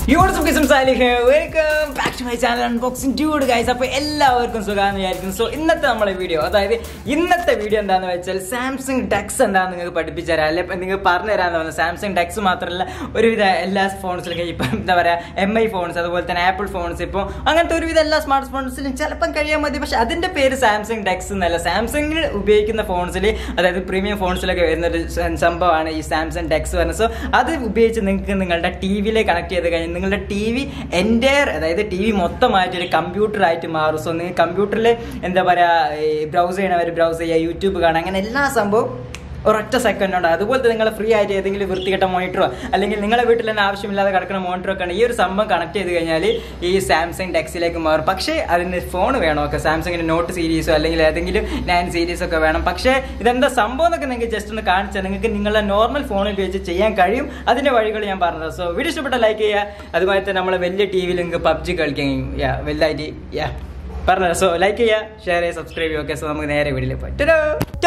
Welcome back to my channel unboxing dude guys അപ്പോൾ എല്ലാവർക്കും സുഖമാണെന്ന് വിചാരിക്കുന്നു സോ ഇന്നത്തെ നമ്മളെ വീഡിയോ അതായത് ഇന്നത്തെ വീഡിയോ എന്താണെന്ന് വെച്ചാൽ സാംസങ് ഡെക്സ് എന്താണെന്ന് നിങ്ങൾക്ക് പഠിപ്പിച്ചു തരാം അല്ലെ നിങ്ങൾക്ക് പറഞ്ഞു തരാമെന്ന് പറഞ്ഞു സാംസങ് ഡെക്സ് മാത്രമല്ല ഒരുവിധ എല്ലാ ഫോൺസിലും ഇപ്പം എന്താ പറയുക എം ഐ ഫോൺസ് അതുപോലെ തന്നെ ആപ്പിൾ ഫോൺസ് ഇപ്പോൾ അങ്ങനത്തെ ഒരുവിധ എല്ലാ സ്മാർട്ട് ഫോൺസിലും ചിലപ്പം കഴിയാൻ മതി പക്ഷെ അതിന്റെ പേര് സാംസങ് ഡെക്സ് എന്നല്ല സാംസങ്ങിൽ ഉപയോഗിക്കുന്ന ഫോൺസിൽ അതായത് പ്രീമിയം ഫോൺസിലൊക്കെ വരുന്ന ഒരു സംഭവമാണ് ഈ സാംസങ് ഡെക്സ് പറയുന്നത് സോ അത് ഉപയോഗിച്ച് നിങ്ങൾക്ക് നിങ്ങളുടെ ടി വിയിലെ കണക്ട് ചെയ്ത് കഴിഞ്ഞാൽ നിങ്ങളുടെ ടി വി എൻ്റെ അതായത് ടി വി മൊത്തമായിട്ട് ഒരു കമ്പ്യൂട്ടർ ആയിട്ട് മാറും സോ നിങ്ങൾ കമ്പ്യൂട്ടറിൽ എന്താ പറയുക ബ്രൗസ് ചെയ്യണവർ ബ്രൗസ് ചെയ്യുക യൂട്യൂബ് കാണുക അങ്ങനെ എല്ലാ സംഭവം ഒരൊറ്റ സെക്കൻഡ് ഉണ്ട് അതുപോലെ തന്നെ നിങ്ങൾ ഫ്രീ ആയിട്ട് ഏതെങ്കിലും വൃത്തികെട്ട മോണിറ്ററോ അല്ലെങ്കിൽ നിങ്ങളെ വീട്ടിൽ തന്നെ ആവശ്യമില്ലാതെ കിടക്കുന്ന മോണിറ്ററോ ഒക്കെ ഈ ഒരു സംഭവം കണക്ട് ചെയ്ത് കഴിഞ്ഞാൽ ഈ സാംസങ് ഡെക്സിലേക്ക് മാറും പക്ഷേ അതിന് ഫോൺ വേണം ഒക്കെ സാംസങ്ങിന്റെ നോട്ട് സീരീസോ അല്ലെങ്കിൽ ഏതെങ്കിലും നയൻ സീരീസ് ഒക്കെ വേണം പക്ഷേ ഇതെന്താ സംഭവം എന്നൊക്കെ നിങ്ങൾക്ക് ജസ്റ്റ് ഒന്ന് കാണിച്ചാൽ നിങ്ങൾക്ക് നിങ്ങളുടെ നോർമൽ ഫോൺ ഉപയോഗിച്ച് ചെയ്യാൻ കഴിയും അതിന്റെ വഴികൾ ഞാൻ പറഞ്ഞത് സോ വീഡിയോ ഇഷ്ടപ്പെട്ട ലൈക്ക് ചെയ്യുക അതുപോലെ തന്നെ നമ്മൾ വലിയ ടി വിയിൽ നിങ്ങൾക്ക് പബ്ജി കളിക്കാൻ കഴിയും യാ വലുതായിട്ട് യാ പറഞ്ഞത് സോ ലൈക്ക് ചെയ്യുക ഷെയർ ചെയ്യുക സബ്സ്ക്രൈബ് ചെയ്യുക ഓക്കെ സോ നമുക്ക് നേരെ വീട്ടിൽ പറ്റോ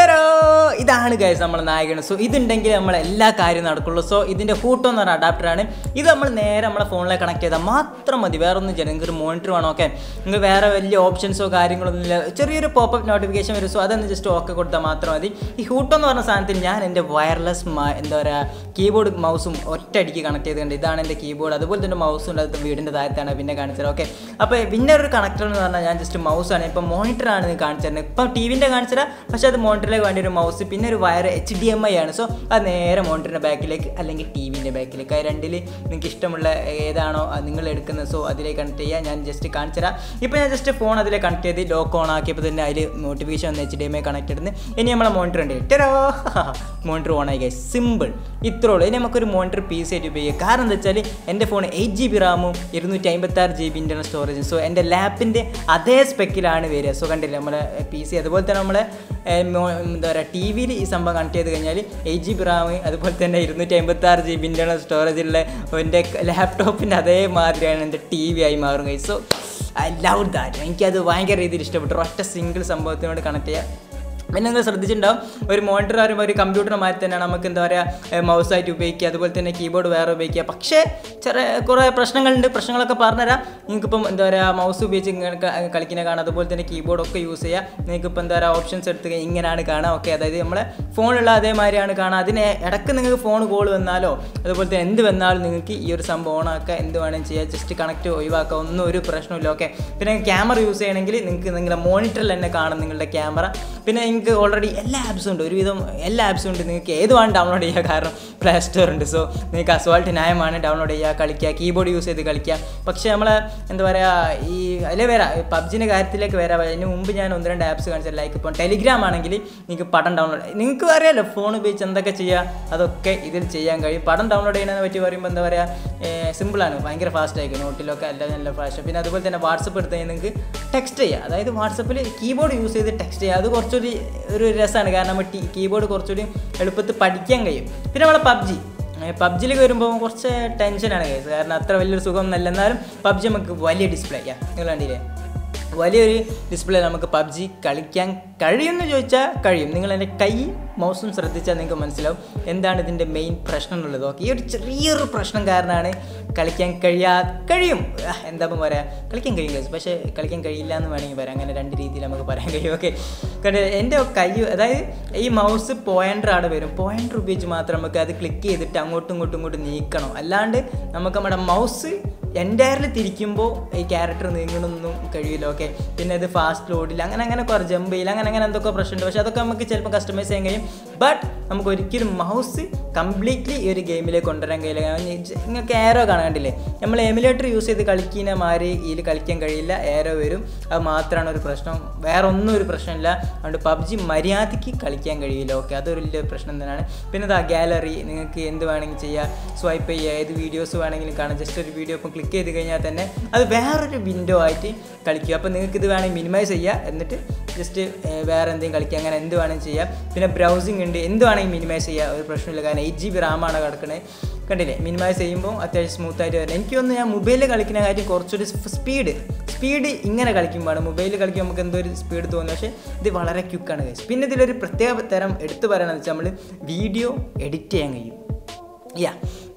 ഇതാണ് ഗൈസ് നമ്മൾ നായകൻ സോ ഇതുണ്ടെങ്കിൽ നമ്മൾ എല്ലാ കാര്യവും നടക്കുള്ളൂ സോ ഇതിന്റെ ഹൂട്ടോ എന്ന് പറഞ്ഞ അഡാപ്റ്ററാണ് ഇത് നമ്മൾ നേരെ നമ്മളെ ഫോണിലേക്ക് കണക്ട് ചെയ്താൽ മാത്രം മതി വേറെ ഒന്നും ചെയ്യാം നിങ്ങൾക്ക് ഒരു മോണിറ്റർ വേണം ഓക്കെ നിങ്ങൾക്ക് വേറെ വലിയ ഓപ്ഷൻസോ കാര്യങ്ങളൊന്നും ഇല്ല ചെറിയൊരു പോപ്പപ്പ് നോട്ടിഫിക്കേഷൻ വരും സോ അതൊന്ന് ജസ്റ്റ് ഓക്കെ കൊടുത്താൽ മാത്രം മതി ഈ ഹൂട്ടോ എന്ന് പറഞ്ഞ സാധനത്തിൽ ഞാൻ എൻ്റെ വയർലെസ് എന്താ പറയുക കീബോർഡ് മൗസും ഒറ്റയടിക്ക് കണക്ട് ചെയ്തുകൊണ്ട് ഇതാണ് എൻ്റെ കീബോർഡ് അതുപോലെ തന്നെ മൗസും ഉണ്ട് അത് വീടിൻ്റെ താഴത്താണ് പിന്നെ കാണിച്ചത് ഓക്കെ അപ്പോൾ പിന്നെ ഒരു കണക്ടർ എന്ന് പറഞ്ഞാൽ ഞാൻ ജസ്റ്റ് മൗസാണ് ഇപ്പം മോണിറ്ററാണ് നിങ്ങൾ കാണിച്ചത് ഇപ്പം ടി വിൻ്റെ കാണിച്ചത് പക്ഷേ അത് മോണിറ്ററിലേക്ക് വേണ്ടി ഒരു മൗസ് പിന്നെ ഒരു wire H D M I ആണ് സോ അത് നേരെ മോണിറ്ററിൻ്റെ ബാക്കിലേക്ക് അല്ലെങ്കിൽ ടി വിൻ്റെ ബാക്കിലേക്ക് ആ രണ്ടിൽ നിങ്ങൾക്ക് ഇഷ്ടമുള്ള ഏതാണോ അത് നിങ്ങൾ എടുക്കുന്നത് സോ അതിലേക്ക് കണക്ട് ചെയ്യുക ഞാൻ ജസ്റ്റ് കാണിച്ചു തരാം ഇപ്പോൾ ഞാൻ ജസ്റ്റ് ഫോൺ അതിലേക്ക് കണക്ട് ചെയ്ത് ലോക്ക് ഓൺ ആക്കിയപ്പോൾ തന്നെ അതിൽ നോട്ടിഫിക്കേഷൻ വന്ന് H D M I connect ചെയ്ത് ഇനി നമ്മളെ മോണിറ്റർ ഉണ്ട് ടെരോ മോണിറ്റർ ഓൺ ആയി സിമ്പിൾ ഇത്രേ ഉള്ളൂ ഇനി നമുക്കൊരു മോണിറ്റർ പി സി ആയിട്ട് ഉപയോഗിക്കുക കാരണം എന്താ വെച്ചാൽ എൻ്റെ ഫോൺ എയ്റ്റ് ജി ബി റാമും ഇരുന്നൂറ്റി അമ്പത്തി ആറ് ജി ബി ഇൻ്റർണൽ സ്റ്റോറേജും സോ എൻ്റെ ലാപ്പിൻ്റെ അതേ സ്പെക്കിലാണ് വരിക സോ കണ്ടില്ലേ നമ്മളെ പി സി അതുപോലെ തന്നെ നമ്മളെ എന്താ പറയുക ടി വിയിൽ ഈ സംഭവം കണക്ട് ചെയ്ത് കഴിഞ്ഞാൽ എയ്റ്റ് ജി ബി റാം അതുപോലെ തന്നെ ഇരുന്നൂറ്റി അമ്പത്തി ആറ് ജി ബി ഇൻ്റർണൽ സ്റ്റോറേജുള്ള എൻ്റെ ലാപ്ടോപ്പിൻ്റെ അതേമാതിരിയാണ് എൻ്റെ ടി വി ആയി മാറും കൈ സോ ഐ ലവ് ദാറ്റ് എനിക്കത് ഭയങ്കര രീതിയിൽ ഇഷ്ടപ്പെട്ടു ഒറ്റ സിംഗിൾ സംഭവത്തിനോട് കണക്ട് ചെയ്യാം പിന്നെ നിങ്ങൾ ശ്രദ്ധിച്ചിട്ടുണ്ടാവും ഒരു മോണിറ്റർ പറയുമ്പോൾ ഒരു കമ്പ്യൂട്ടർ മാറ്റി തന്നെയാണ് നമുക്ക് എന്താ പറയുക മൗസായിട്ട് ഉപയോഗിക്കുക അതുപോലെ തന്നെ കീബോർഡ് വേറെ ഉപയോഗിക്കുക പക്ഷേ ചെറിയ കുറേ പ്രശ്നങ്ങളുണ്ട് പ്രശ്നങ്ങളൊക്കെ പറഞ്ഞുതരാം നിങ്ങൾക്കിപ്പം എന്താ പറയുക മൗസ് ഉപയോഗിച്ച് ഇങ്ങനെ കളിക്കുന്ന കാണാം അതുപോലെ തന്നെ കീബോർഡൊക്കെ യൂസ് ചെയ്യുക നിങ്ങൾക്കിപ്പോൾ എന്താ പറയുക ഓപ്ഷൻസ് എടുത്ത് ഇങ്ങനെയാണ് കാണുക ഓക്കെ അതായത് നമ്മളെ ഫോണിലുള്ള അതേമാതിരിയാണ് കാണുക അതിന് ഇടയ്ക്ക് നിങ്ങൾക്ക് ഫോൺ കോൾ വന്നാലോ അതുപോലെ തന്നെ എന്ത് വന്നാലും നിങ്ങൾക്ക് ഈ ഒരു സംഭവം ഓണാക്കുക എന്ത് വേണമെങ്കിലും ചെയ്യുക ജസ്റ്റ് കണക്റ്റ് ഒഴിവാക്കുക ഒന്നും ഒരു പ്രശ്നമില്ല ഓക്കെ പിന്നെ ക്യാമറ യൂസ് ചെയ്യണമെങ്കിൽ നിങ്ങൾക്ക് നിങ്ങളുടെ മോണിറ്ററിൽ തന്നെ കാണും നിങ്ങളുടെ ക്യാമറ പിന്നെ നിങ്ങൾക്ക് ഓൾറെഡി എല്ലാ ആപ്സും ഉണ്ട് ഒരുവിധം എല്ലാ ആപ്സും ഉണ്ട് നിങ്ങൾക്ക് ഏത് വേണം ഡൗൺലോഡ് ചെയ്യുക കാരണം പ്ലേ സ്റ്റോർ ഉണ്ട് സോ നിങ്ങൾക്ക് അസ്വാൾട്ട് ന്യായമാണ് ഡൗൺലോഡ് ചെയ്യുക കളിക്കുക കീബോർഡ് യൂസ് ചെയ്ത് കളിക്കുക പക്ഷേ നമ്മൾ എന്താ പറയുക ഈ അതിലെ വരാം പബ്ജിൻ്റെ കാര്യത്തിലേക്ക് വരാം അതിന് മുമ്പ് ഞാൻ ഒന്ന് രണ്ട് ആപ്സ് കാണിച്ചത് ലൈക്ക് ഇപ്പം ടെലിഗ്രാം ആണെങ്കിൽ നിങ്ങൾക്ക് പടം ഡൗൺലോഡ് നിങ്ങൾക്ക് അറിയാമല്ലോ ഫോൺ ഉപയോഗിച്ച് എന്തൊക്കെ ചെയ്യുക അതൊക്കെ ഇതിൽ ചെയ്യാൻ കഴിയും പടം ഡൗൺലോഡ് ചെയ്യുന്നതിനെ പറ്റി പറയുമ്പോൾ എന്താ പറയുക സിമ്പിളാണ് ഭയങ്കര ഫാസ്റ്റ് ആയിരിക്കും നോട്ടിലൊക്കെ എല്ലാം നല്ല ഫാസ്റ്റ് പിന്നെ അതുപോലെ തന്നെ വാട്സപ്പ് എടുത്ത് കഴിഞ്ഞാൽ നിങ്ങൾക്ക് ടെക്സ്റ്റ് ചെയ്യുക അതായത് വാട്സപ്പിൽ കീബോർഡ് യൂസ് ചെയ്ത് ടെക്സ്റ്റ് ചെയ്യുക അത് കുറച്ചൊരു ഒരു രസമാണ് കാരണം നമ്മൾ ടീ കീബോർഡ് കുറച്ചുകൂടി എളുപ്പത്തിൽ പഠിക്കാൻ കഴിയും പിന്നെ നമ്മളെ പബ്ജി പബ്ജിയിലേക്ക് വരുമ്പോൾ കുറച്ച് ടെൻഷനാണ് കേസ് കാരണം അത്ര വലിയൊരു സുഖം എന്നല്ല എന്നാലും പബ്ജി നമുക്ക് വലിയ ഡിസ്പ്ലേ ചെയ്യാം നിങ്ങൾ കണ്ടില്ലേ വലിയൊരു ഡിസ്പ്ലേ നമുക്ക് പബ്ജി കളിക്കാൻ കഴിയുമെന്ന് ചോദിച്ചാൽ കഴിയും നിങ്ങൾ എൻ്റെ കൈ മൗസും ശ്രദ്ധിച്ചാൽ നിങ്ങൾക്ക് മനസ്സിലാവും എന്താണ് ഇതിൻ്റെ മെയിൻ പ്രശ്നം എന്നുള്ളത് ഓക്കെ ഈ ഒരു ചെറിയൊരു പ്രശ്നം കാരണമാണ് കളിക്കാൻ കഴിയാ കഴിയും എന്താ ഇപ്പം പറയാം കളിക്കാൻ കഴിയും കേസ് പക്ഷേ കളിക്കാൻ കഴിയില്ല എന്ന് വേണമെങ്കിൽ പറയാം അങ്ങനെ രണ്ട് രീതിയിൽ നമുക്ക് പറയാൻ കഴിയും ഓക്കെ കാരണം എൻ്റെ കൈ അതായത് ഈ മൗസ് പോയിൻ്റർ അവിടെ വരും പോയിൻ്റർ ഉപയോഗിച്ച് മാത്രം നമുക്ക് അത് ക്ലിക്ക് ചെയ്തിട്ട് അങ്ങോട്ടും ഇങ്ങോട്ടും ഇങ്ങോട്ടും നീക്കണം അല്ലാണ്ട് നമുക്ക് നമ്മുടെ മൗസ് എൻറ്റയറിൽ തിരിക്കുമ്പോൾ ഈ ക്യാരക്ടർ നീങ്ങണമെന്നും കഴിയില്ല ഓക്കെ പിന്നെ ഇത് ഫാസ്റ്റ് ലോഡിൽ അങ്ങനെ അങ്ങനെ കുറേ ജമ്പ് ചെയ്യില്ല അങ്ങനെ അങ്ങനെ എന്തൊക്കെ പ്രശ്നമുണ്ട് പക്ഷേ അതൊക്കെ നമുക്ക് ചിലപ്പോൾ കസ്റ്റമൈസ് ചെയ്യാൻ കഴിയും ബട്ട് നമുക്ക് ഒരിക്കലും മൗസ് കംപ്ലീറ്റ്ലി ഈ ഒരു ഗെയിമിലേക്ക് കൊണ്ടുവരാൻ കഴിയില്ല നിങ്ങൾക്ക് ഏരോ കാണാൻ കണ്ടില്ലേ നമ്മൾ എമുലേറ്റർ യൂസ് ചെയ്ത് കളിക്കുന്ന മാതിരി ഇതിൽ കളിക്കാൻ കഴിയില്ല ഏരോ വരും അത് മാത്രമാണ് ഒരു പ്രശ്നം വേറെ ഒന്നും ഒരു പ്രശ്നമില്ല അതുകൊണ്ട് പബ്ജി മര്യാദയ്ക്ക് കളിക്കാൻ കഴിയില്ല ഓക്കെ അതൊരു വലിയ പ്രശ്നം തന്നെയാണ് പിന്നെ ഇതാ ഗാലറി നിങ്ങൾക്ക് എന്ത് വേണമെങ്കിൽ ചെയ്യാം സ്വൈപ്പ് ചെയ്യുക ഏത് വീഡിയോസ് വേണമെങ്കിലും കാണാം ജസ്റ്റ് ഒരു വീഡിയോ ഇപ്പം ക്ലിക്ക് ചെയ്ത് കഴിഞ്ഞാൽ തന്നെ അത് വേറൊരു വിൻഡോ ആയിട്ട് കളിക്കുക അപ്പോൾ നിങ്ങൾക്ക് ഇത് വേണമെങ്കിൽ മിനിമൈസ് ചെയ്യുക എന്നിട്ട് ജസ്റ്റ് വേറെ എന്തെങ്കിലും കളിക്കുക അങ്ങനെ എന്ത് വേണമെങ്കിലും ചെയ്യാം പിന്നെ ബ്രൗസിംഗ് ഉണ്ട് എന്ത് വേണമെങ്കിൽ മിനിമൈസ് ചെയ്യുക ഒരു പ്രശ്നമില്ല കാരണം എയ്റ്റ് ജി ബി റാമാണ് കിടക്കുന്നത് കണ്ടില്ലേ മിനിമൈസ് ചെയ്യുമ്പോൾ അത്യാവശ്യം സ്മൂത്ത് ആയിട്ട് വരുന്നത് എനിക്ക് തോന്നുന്നു ഞാൻ മൊബൈലിൽ കളിക്കുന്ന കാര്യം കുറച്ചൊരു സ്പീഡ് സ്പീഡ് ഇങ്ങനെ കളിക്കുമ്പോഴാണ് മൊബൈലിൽ കളിക്കുമ്പോൾ നമുക്ക് എന്തോ ഒരു സ്പീഡ് തോന്നുന്നു പക്ഷേ ഇത് വളരെ ക്വിക്കാണ് കഴിച്ചു പിന്നെ ഇതിലൊരു പ്രത്യേക തരം എടുത്തു പറയണമെന്ന് വെച്ചാൽ നമ്മൾ വീഡിയോ എഡിറ്റ് ചെയ്യാൻ കഴിയും യാ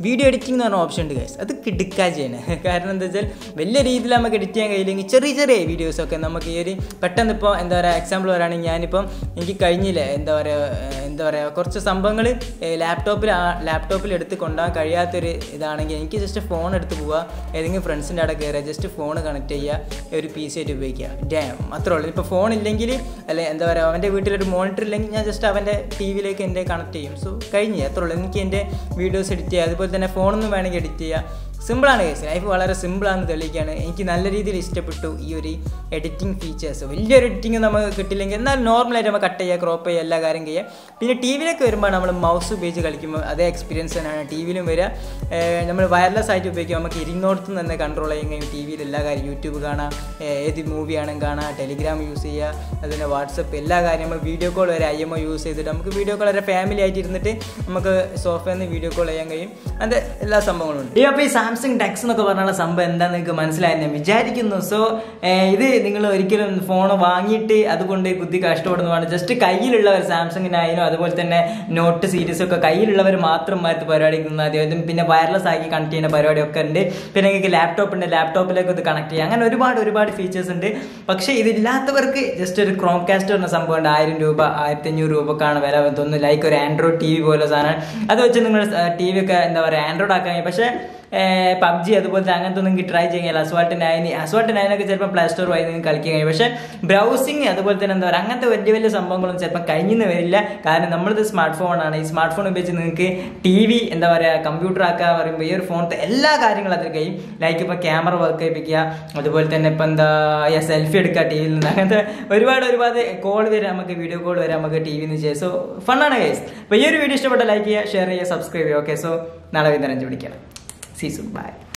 വീഡിയോ എഡിറ്റിംഗ് എന്ന് പറഞ്ഞ ഓപ്ഷൻ ഉണ്ട് ഗൈസ് അത് കിടുക്കാ ചെയ്യണേ കാരണം എന്താ വെച്ചാൽ വലിയ രീതിയിൽ നമുക്ക് എഡിറ്റ് ചെയ്യാൻ കഴിയില്ലെങ്കിൽ ചെറിയ ചെറിയ വീഡിയോസൊക്കെ നമുക്ക് ഈ ഒരു പെട്ടെന്ന് ഇപ്പോൾ എന്താ പറയുക എക്സാമ്പിൾ പറയുകയാണെങ്കിൽ ഞാനിപ്പം എനിക്ക് കഴിഞ്ഞില്ല എന്താ പറയുക എന്താ പറയുക കുറച്ച് സംഭവങ്ങൾ ലാപ്ടോപ്പിൽ ലാപ്ടോപ്പിൽ എടുത്ത് കൊണ്ടുപോകാൻ കഴിയാത്തൊരു ഇതാണെങ്കിൽ എനിക്ക് ജസ്റ്റ് ഫോൺ എടുത്ത് പോവുക ഏതെങ്കിലും ഫ്രണ്ട്സിൻ്റെ അവിടെ കയറുക ജസ്റ്റ് ഫോൺ കണക്ട് ചെയ്യുക ഒരു പി സി ആയിട്ട് ഉപയോഗിക്കുക ഡാം അത്രേ ഉള്ളൂ ഇപ്പോൾ ഫോൺ ഇല്ലെങ്കിൽ അല്ലെ എന്താ പറയുക അവൻ്റെ വീട്ടിലൊരു മോണിറ്റർ ഇല്ലെങ്കിൽ ഞാൻ ജസ്റ്റ് അവൻ്റെ ടി വിയിലേക്ക് എൻ്റെ കണക്ട് ചെയ്യും സോ കഴിഞ്ഞു അത്രേ ഉള്ളൂ എനിക്ക് എൻ്റെ വീഡിയോസ് എഡിറ്റ് ചെയ്യുക അതുപോലെ തന്നെ ഫോണൊന്നും വേണമെങ്കിൽ എഡിറ്റ് ചെയ്യുക സിമ്പിളാണ് കേസ് ലൈഫ് വളരെ സിമ്പിളാണെന്ന് തെളിയിക്കുകയാണ് എനിക്ക് നല്ല രീതിയിൽ ഇഷ്ടപ്പെട്ടു ഈ ഒരു എഡിറ്റിംഗ് ഫീച്ചേഴ്സ് വലിയൊരു എഡിറ്റിംഗ് നമുക്ക് കിട്ടില്ലെങ്കിൽ എന്നാൽ നോർമലായിട്ട് നമ്മൾ കട്ട് ചെയ്യുക ക്രോപ്പ് ചെയ്യുക എല്ലാ കാര്യം ചെയ്യുക പിന്നെ ടി വിയിലേക്ക് വരുമ്പോൾ നമ്മൾ മൗസ് ഉപയോഗിച്ച് കളിക്കുമ്പോൾ അതേ എക്സ്പീരിയൻസ് തന്നെയാണ് ടി വിയിലും വരിക ഏഹ് നമ്മൾ വയർലെസ് ആയിട്ട് ഉപയോഗിക്കുക നമുക്ക് ഇരുന്നോടത്ത് തന്നെ കൺട്രോൾ ചെയ്യാൻ കഴിയും ടി വിയിൽ എല്ലാ കാര്യം യൂട്യൂബ് കാണാം ഏഹ് ഏത് മൂവി ആണെങ്കിൽ കാണാം ടെലിഗ്രാം യൂസ് ചെയ്യുക അതുപോലെ വാട്സപ്പ് എല്ലാ കാര്യം നമ്മൾ വീഡിയോ കോൾ വരെ ഐ എം ഒ യൂസ് ചെയ്തിട്ട് നമുക്ക് വീഡിയോ കോൾ വരെ ഫാമിലി ആയിട്ട് ഇരുന്നിട്ട് നമുക്ക് സോഫയിൽ നിന്ന് വീഡിയോ കോൾ ചെയ്യാൻ കഴിയും അത് എല്ലാ സംഭവങ്ങളും ഉണ്ട് ഈ അപ്പോൾ ഈ സാംസങ് ടെക്സ് എന്നൊക്കെ പറഞ്ഞുള്ള സംഭവം എന്താണെന്ന് നിങ്ങൾക്ക് മനസ്സിലായെന്ന് ഞാൻ വിചാരിക്കുന്നു സോ ഇത് നിങ്ങൾ ഒരിക്കലും ഫോൺ വാങ്ങിയിട്ട് അതുകൊണ്ട് കുത്തി കഷ്ടപ്പെടുന്നതാണ് ജസ്റ്റ് കയ്യിലുള്ളവർ സാംസങ്ങിനായാലും അതുപോലെ തന്നെ നോട്ട് സീരീസ് ഒക്കെ കയ്യിലുള്ളവർ മാത്രം മാറ്റി പരിപാടി അതായത് പിന്നെ വയർലെസ് ആക്കി കണക്ട് ചെയ്യുന്ന പരിപാടിയൊക്കെ ഉണ്ട് പിന്നെ നിങ്ങൾക്ക് ലാപ്ടോപ്പ് ഉണ്ട് ലാപ്ടോപ്പിലേക്ക് ഇത് കണക്ട് ചെയ്യാം അങ്ങനെ ഒരുപാട് ഒരുപാട് ഫീച്ചേഴ്സ് ഉണ്ട് പക്ഷേ ഇതില്ലാത്തവർക്ക് ജസ്റ്റ് ഒരു ക്രോം കാസ്റ്റ് പറഞ്ഞ സംഭവം ഉണ്ട് ആയിരം രൂപ ആയിരത്തി അഞ്ഞൂറ് രൂപക്കാണ് വില തോന്നുന്നു ലൈക്ക് ഒരു ആൻഡ്രോയിഡ് ടി വി പോലെ സാധനം അത് വെച്ച് നിങ്ങൾ ടി വി ഒക്കെ എന്താ പറയുക ആൻഡ്രോയിഡ് ആക്കാൻ കഴിയും പക്ഷേ പബ്ജി അതുപോലത്തെ അങ്ങനത്തെ ഒന്നും നിങ്ങൾക്ക് ട്രൈ ചെയ്യാൻ അസ്വാൾട്ട് നയൻ അസ്വാൾട്ട് നയനൊക്കെ ചിലപ്പോൾ പ്ലേ സ്റ്റോർ വഴി നിങ്ങൾക്ക് കളിക്കാൻ കഴിയും പക്ഷേ ബ്രൗസിങ് അതുപോലെ തന്നെ എന്താ പറയുക അങ്ങനത്തെ വലിയ വലിയ സംഭവങ്ങളൊന്നും ചിലപ്പോൾ കഴിഞ്ഞെന്ന് വരില്ല കാരണം നമ്മളിത് സ്മാർട്ട് ഫോണാണ് ഈ സ്മാർട്ട് ഫോൺ ഉപയോഗിച്ച് നിങ്ങൾക്ക് ടി വി എന്താ പറയുക കമ്പ്യൂട്ടർ ആക്കുക പറയുമ്പോൾ ഈ ഒരു ഫോണത്തെ എല്ലാ കാര്യങ്ങളും അതിൽ കഴിയും ലൈക്ക് ഇപ്പോൾ ക്യാമറ വർക്ക് ചെയ്യിപ്പിക്കുക അതുപോലെ തന്നെ ഇപ്പം എന്താ സെൽഫി എടുക്കുക ടി വിയിൽ നിന്ന് അങ്ങനത്തെ ഒരുപാട് ഒരുപാട് കോൾ വരെ നമുക്ക് വീഡിയോ കോൾ വരെ നമുക്ക് ടി വിയിൽ നിന്ന് ചെയ്യാം സോ ഫണ്ണാണ് ഗൈസ് അപ്പോൾ ഈ ഒരു വീഡിയോ ഇഷ്ടപ്പെട്ട ലൈക്ക് ചെയ്യുക ഷെയർ ചെയ്യുക സബ്സ്ക്രൈബ് ചെയ്യുക ഓക്കെ സോ നാളെ വൈകുന്നേരം അഞ്ച് പിടിക്കാം See you soon. Bye.